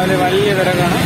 രാവിലെ വലിയ തിരക്കാണ്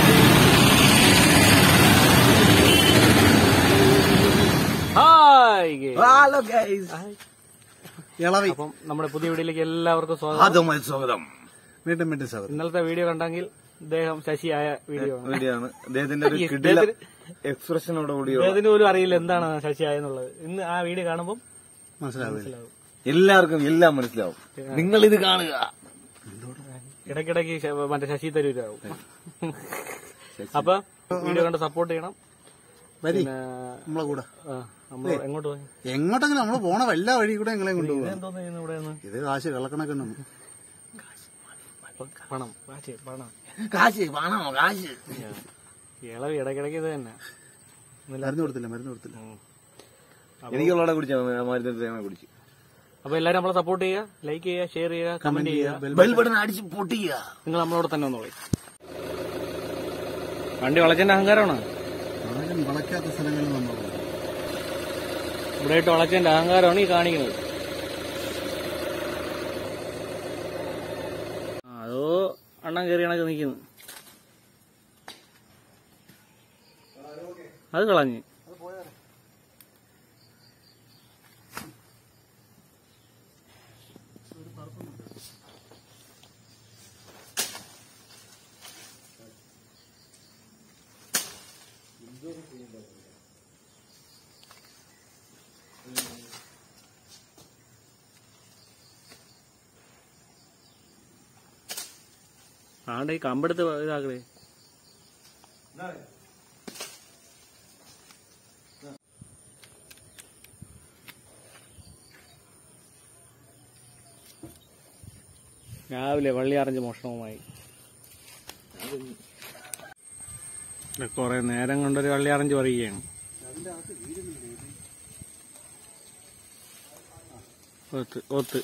ഹായ് ഗേ. ഹലോ ഗൈസ് ഇളവി അപ്പം നമ്മുടെ പുതിയ വീഡിയോയിലേക്ക് എല്ലാവർക്കും സ്വാഗതം അതുമായി സ്വാഗതം വീണ്ടും വീണ്ടും സ്വാഗതം ഇന്നലത്തെ വീഡിയോ കണ്ടെങ്കിൽ ഇദ്ദേഹം ശശിയായ വീഡിയോ ആണ് വേണ്ടിയാണ് അദ്ദേഹത്തിന്റെ ഒരു ഈ കിടില ഇദ്ദേഹത്തിന് എക്സ്പ്രഷനോടുകൂടിയുള്ള അദ്ദേഹത്തിന് പോലും അറിയില്ല എന്താണ് ശശിയായെന്നുള്ളത് ഇന്ന് ആ വീഡിയോ കാണുമ്പോൾ മനസ്സിലാവില്ല മനസ്സിലാവും എല്ലാവർക്കും എല്ലാം മനസ്സിലാവും നിങ്ങൾ ഇത് കാണുക ഇടയ്ക്കിടയ്ക്ക് ശ- മറ്റേ ശശി തരൂരാവും അപ്പൊ വീഡിയോ കണ്ട് സപ്പോർട്ട് ചെയ്യണം വരി പിന്നെ നമ്മളെ കൂടെ ആ, നമ്മൾ എങ്ങോട്ട് പോയി എങ്ങോട്ടെങ്കിലും നമ്മള് പോണ എല്ലാ വഴി കൂടെ ഞങ്ങളെ കൊണ്ടുപോകാം എന്തോന്ന് ചെയ്യുന്നു ഇവിടെ നിന്ന് ഇത് കാശ് കള്ളക്കണക്കുണ്ട് പണം കാശ് പണം കാശ് പണമോ കാശ് ഇളവ് ഇടയ്ക്കിടയ്ക്ക് ഇത് തന്നെ മരുന്ന് കൊടുത്തില്ല മരുന്ന് കൊടുത്തില്ല എനിക്കുള്ളവിടെ കുടിച്ചാ മരുന്ന് കുടിച്ചു അപ്പൊ എല്ലാരും നമ്മളെ സപ്പോർട്ട് ചെയ്യുക ലൈക്ക് ചെയ്യുക ഷെയർ ചെയ്യുക കമന്റ് ചെയ്യുക ബെൽ ബട്ടൺ അടിച്ച് പൊട്ടിക്കുക നിങ്ങൾ നമ്മളോട് തന്നെ വന്നോളി വണ്ടി വളച്ചന്റെ അഹങ്കാരമാണ് ആരും വളയ്ക്കാത്ത സ്ഥലങ്ങളിൽ നമ്മൾ പോകും. ഇവിടെ ഇട്ട് വളച്ചന്റെ അഹങ്കാരമാണ് ഈ കാണിക്കുന്നത് ആ, അതോ അണ്ണൻ കയറി കണക്ക് നിൽക്കുന്നു അത് കളഞ്ഞ് ആണ്ടെ ഈ കമ്പെടുത്ത് ഇതാക്കണേ രാവിലെ വള്ളി അറിഞ്ഞ് മോഷണവുമായി കൊറേ നേരം കൊണ്ടൊരു വള്ളി അറിഞ്ഞ് പറയുകയാണ് ഒത്ത് ഒത്ത്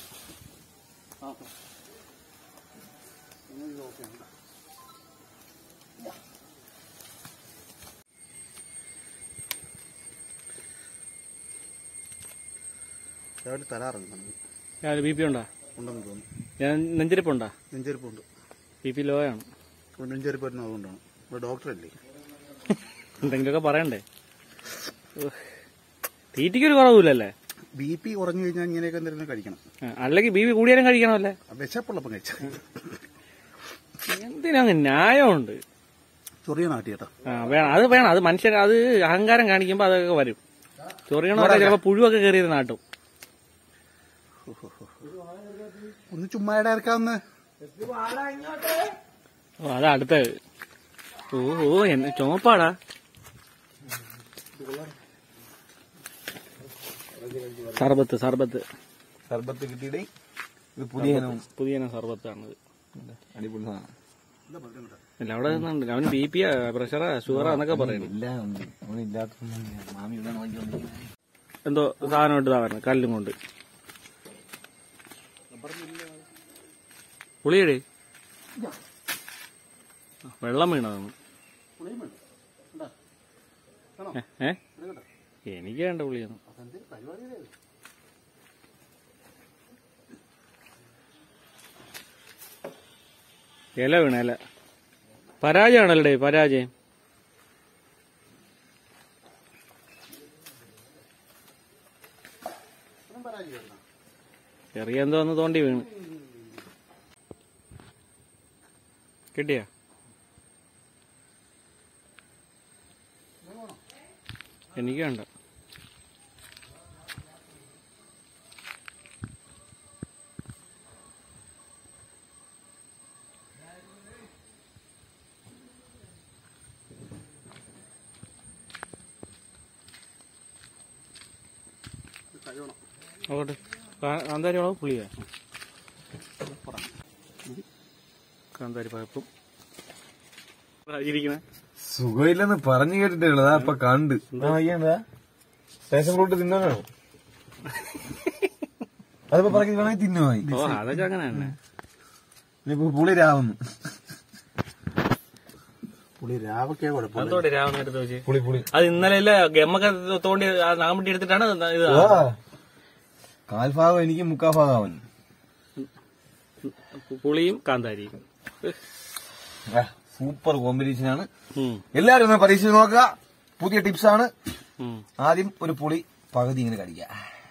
രാവിലെ തരാറുണ്ട് നമുക്ക് രാവിലെ ബി പി ഉണ്ടാ ഉണ്ടെന്ന് തോന്നുന്നു ഞാൻ നെഞ്ചിരിപ്പുണ്ടാ നെഞ്ചരിപ്പുണ്ട് ബി പി ലോ ആണ് ഇവിടെ നെഞ്ചരിപ്പ് വരുന്നത് അതുകൊണ്ടാണ് ഇവിടെ ഡോക്ടറല്ലേ എന്തെങ്കിലുമൊക്കെ പറയണ്ടേ ഉഹ്. തീറ്റയ്ക്കൊരു കുറവില്ലല്ലേ ബി പി കുറഞ്ഞു കഴിഞ്ഞാൽ ഇങ്ങനെയൊക്കെ എന്തെങ്കിലും കഴിക്കണം ആ, അല്ലെങ്കിൽ ബി പി കൂടിയാലും കഴിക്കണമല്ലേ ആ വിശപ്പുള്ളപ്പം കഴിച്ചാൽ എന്തിനാ ന്യായമുണ്ട് ചൊറിയ നാട്ടിയേട്ടാ ആ വേണം അത് വേണം അത് മനുഷ്യർ അത് അഹങ്കാരം കാണിക്കുമ്പോ അതൊക്കെ വരും ചൊറിയണമൊക്കെ ചിലപ്പോ പുഴുവൊക്കെ കയറിയത് നാട്ടും ഒന്ന് ചുമ്മാ ഇടയിറക്കാന്ന് ഓ അതാ അടുത്തത് ഓ ഓ എന്നെ ചുമപ്പാടാ സർബത്ത് സർബത്ത് സർബത്ത് കിട്ടിയിട്ടേ ഇത് പുതിയ ഇനം. പുതിയ ഇനം സർബത്താണിത് അടിപൊളി സാധനം ഇല്ല അവിടെ നിന്നുണ്ട് അവന് ബി പിയാ പ്രഷറാ ഷുഗറാ എന്നൊക്കെ പറയുന്നു എല്ലാം ഉണ്ട് അവനില്ലാത്തൊന്നും മാമി ഇവിടെ നോക്കിക്കൊണ്ടിരിക്കുന്നത് എന്തോ സാധനം ഇട്ട് താ കല്ലും കൊണ്ട് പുളിയടേ വെള്ളം വീണതാണ് ഏ? ഏ എനിക്ക് വേണ്ട പുളിയൊന്നും ഇല വീണ ഇല പരാജയമാണല്ലേ പരാജയം ചെറിയ എന്തോ ഒന്ന് തോണ്ടി വീണ് കിട്ടിയ എനിക്ക് വേണ്ട അങ്ങോട്ട് കാന്താരി വളവും പുളിയാ കാന്താരി പഴപ്പും ഇരിക്കണേ സുഖമില്ലെന്ന് പറഞ്ഞു കേട്ടിട്ടുള്ളതാ അപ്പൊ കണ്ട് റേഷൻ ഫ്രൂട്ട് തിന്നാനാണോ അതിപ്പോ പറക്കി വേണമെങ്കിൽ തിന്നുമായി ഓ അതൊക്കെ അങ്ങനെ തന്നെ ഇനിയിപ്പോ പുളി രാവുന്നു പുള്ളി രാവൊക്കെ കുഴപ്പമില്ല എന്തോടെ രാവിലെ എടുത്ത് വെച്ച് പുളി പുളി അത് ഇന്നലെ അല്ലേ ഗമ്മൊക്കെ തോണ്ടി ആ നാമ്പട്ടി എടുത്തിട്ടാണ് ഇത് കാൽഭാഗം എനിക്ക് മുക്കാ ഭാഗം അവൻ പുളിയും കാന്താരിയും സൂപ്പർ കോമ്പിനേഷൻ ആണ് ഉം, എല്ലാരും ഒന്ന് പരീക്ഷിച്ച് നോക്കുക പുതിയ ടിപ്സ് ആണ് ഉം. ആദ്യം ഒരു പുളി പകുതി ഇങ്ങനെ കടിക്കുക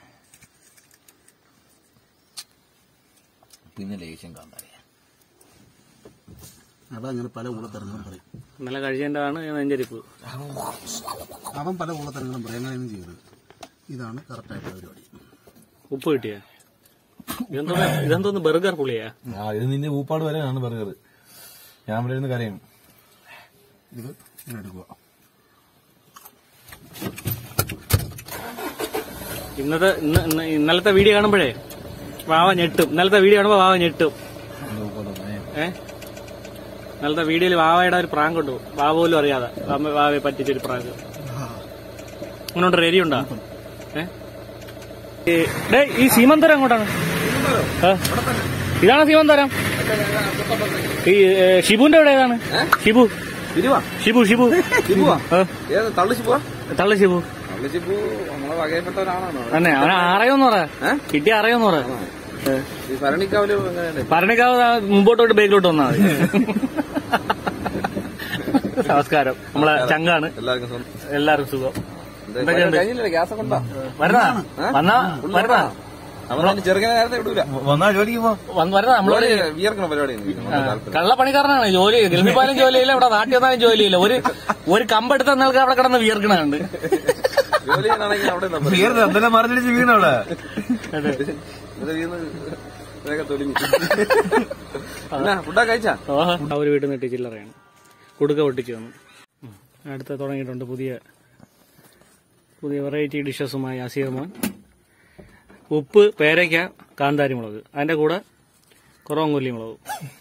പിന്നെ ലേശം കാന്താരിയ അതങ്ങനെ പല ഊളത്തരങ്ങളും പറയും ഇന്നലെ കഴിച്ചതിൻ്റെതാണ് നെഞ്ചരിപ്പ് അവൻ പല ഊളത്തരങ്ങളും പറയും അങ്ങനെയൊന്നും ചെയ്യരുത് ഇതാണ് കറക്റ്റായിട്ടുള്ള പരിപാടി ഉപ്പ് കിട്ടിയ ഇതെന്തോ ഇതെന്തോന്ന് ബർഗർ പുളിയാ ആ ഇത് നിന്റെ ഊപ്പാട് വരെയാണ് പറയുന്നത് ഞാൻ ഇവിടെ ഇരുന്ന് കരയും ഇത് ഇങ്ങനെ എടുക്കുക ഇന്നത്തെ ഇന്ന് ഇന്ന് ഇന്നലത്തെ വീഡിയോ കാണുമ്പോഴേ വാവ ഞെട്ടും ഇന്നലത്തെ വീഡിയോ കാണുമ്പോ വാവ ഞെട്ടും ഏ ഇന്നലത്തെ വീഡിയോയിൽ വാവയുടെ ഒരു പ്രാങ്ക് ഉണ്ട് വാവ പോലും അറിയാതെ അമ്മ വാവയെ പറ്റിച്ചൊരു പ്രാങ്ക് അങ്ങോട്ട് റെഡി ഉണ്ടോ ഏ ഈ, ഡേ ഈ സീമന്തരം എങ്ങോട്ടാണ് ആ? ഇതാണ് സീമന്തരം ഈ ഏ, ഷിബുന്റെ എവിടെ ഏതാണ് ഷിബു ഇരുവാ ഷിബു ഷിബു ഷിബുവാ? ആ, ഏത് തള്ളിച്ചു പോവാ തള്ള ഷിബു തള്ളിച്ചിപ്പോ നമ്മളെ വകയപ്പെട്ടവരാണോ തന്നെ അവനെ അറിയോന്ന് പറ ഏ? കിട്ടിയ അറിയോന്ന് പറ ഏ. ഈ ഭരണിക്കാവില് എങ്ങനെയല്ലേ ഭരണിക്കാവ് ദാ മുമ്പോട്ടോട്ട് ബാക്കിലോട്ട് വന്നാൽ മതി നമസ്കാരം നമ്മളെ ചങ്കാണ് എല്ലാവർക്കും സ്വന്തം എല്ലാവർക്കും സുഖം എന്തൊക്കെയുണ്ട് കഴിഞ്ഞില്ലേ ഗ്യാസ് ഒക്കെ ഉണ്ടോ വരുന്നാ വന്നാ വരുന്നാ നമ്മളതിന് ചെറുക്കനെ നേരത്തെ വിടൂല വന്നാ ജോലിക്ക് പോ വന്ന് വരുന്നാ നമ്മളോട് വിയർക്കണ പരിപാടി കള്ളപ്പണിക്കാരനാണ് ജോലി ഗൾഫിൽ പോയാലും ജോലിയില്ല ഇവിടെ നാട്ടിൽ വന്നാലും ജോലിയില്ല ഒരു ഒരു കമ്പെടുത്ത നിങ്ങൾക്ക് അവിടെ കിടന്ന് വിയർക്കണുണ്ട് ജോലി ചെയ്യാനാണെങ്കിൽ അവിടെ എന്തെല്ലാം മറിഞ്ഞടിച്ച് വീണവിടെ വേഗം തൊലിഞ്ഞു എന്നാ ഫുഡൊക്കെ കഴിച്ചാ അവർ വീട്ടിൽ നിന്ന് ചില്ലറയാണ് കുടുക്ക പൊട്ടിച്ചു വന്നു ഉം. അടുത്ത തുടങ്ങിയിട്ടുണ്ട് പുതിയ പുതിയ വെറൈറ്റി ഡിഷസുമായി അസീർ മോൻ ഉപ്പ് പേരയ്ക്ക കാന്താരി മുളക് അതിന്റെ കൂടെ കുറവങ്കൊല്ലി മുളക്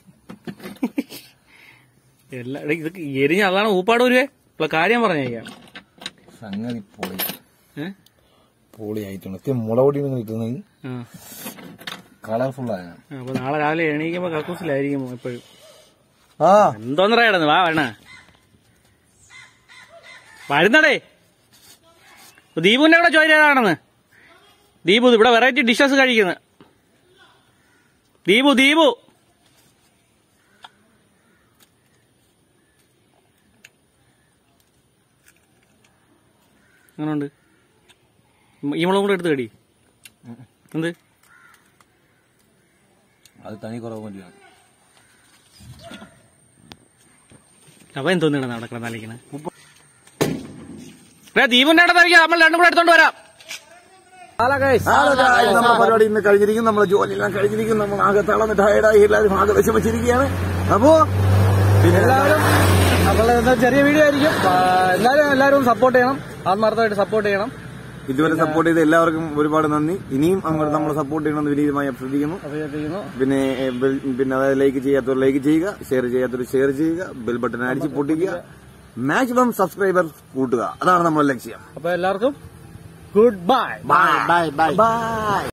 എല്ലാ എടീ, ഇതൊക്കെ എരിഞ്ഞ അതാണ് ഊപ്പാട് വരുവേ ഇപ്പൊ കാര്യം പറഞ്ഞേക്കാം സംഗതി പൊളി ഏഹ് പൊളി ആയിട്ടുണ്ട് മുളകൊടി കിട്ടുന്നത് ആ കളർഫുൾ ആയ അപ്പൊ നാളെ രാവിലെ എണീക്കുമ്പോ കക്കൂസിലായിരിക്കും എപ്പോഴും ആ എന്തോന്നറിയാടുന്നു വാ വേണ വരുന്നടേ ദീപുവിന്റെ കൂടെ ചോദിച്ചാണെന്ന് ദീപു ഇവിടെ വെറൈറ്റി ഡിഷസ് കഴിക്കുന്നത് ദീപു ദീപു അങ്ങനുണ്ട് ഈ മുളകും കൂടെ എടുത്ത് കടി എന്ത് അത് തനി കുറവ് വേണ്ടിയാണ് അവ എന്തോന്നിടണം അവിടെ കിടന്നാലിക്കണേ ദീപുന്റെ അവിടെ തരിക നമ്മൾ രണ്ടും കൂടെ എടുത്തോണ്ട് വരാം നമ്മുടെ പരിപാടി ഇന്ന് കഴിഞ്ഞിരിക്കും നമ്മളെ ജോലിയെല്ലാം കഴിഞ്ഞിരിക്കും നമ്മൾ ആകെ തളർന്ന് ടയർഡായി എല്ലാവരും ആകെ വിഷമിച്ചിരിക്കുകയാണ് അപ്പോ പിന്നെ എല്ലാവരും നമ്മളുടെ ചെറിയ വീഡിയോ ആയിരിക്കും എല്ലാവരും എല്ലാവരും സപ്പോർട്ട് ചെയ്യണം ആത്മാർത്ഥമായിട്ട് സപ്പോർട്ട് ചെയ്യണം ഇതുവരെ സപ്പോർട്ട് ചെയ്ത എല്ലാവർക്കും ഒരുപാട് നന്ദി ഇനിയും അങ്ങോട്ട് നമ്മൾ സപ്പോർട്ട് ചെയ്യണമെന്ന് വിനീതമായി അഭ്യർത്ഥിക്കുന്നു അഭിനന്ദിക്കുന്നു പിന്നെ ഏ, ബെൽ- പിന്നെ അതായത് ലൈക്ക് ചെയ്യാത്തവർ ലൈക്ക് ചെയ്യുക ഷെയർ ചെയ്യാത്തവർ ഷെയർ ചെയ്യുക ബെൽ ബട്ടൺ അടിച്ച് പൊട്ടിക്കുക മാക്സിമം സബ്സ്ക്രൈബർ കൂട്ടുക അതാണ് നമ്മുടെ ലക്ഷ്യം അപ്പൊ എല്ലാവർക്കും goodbye bye bye bye by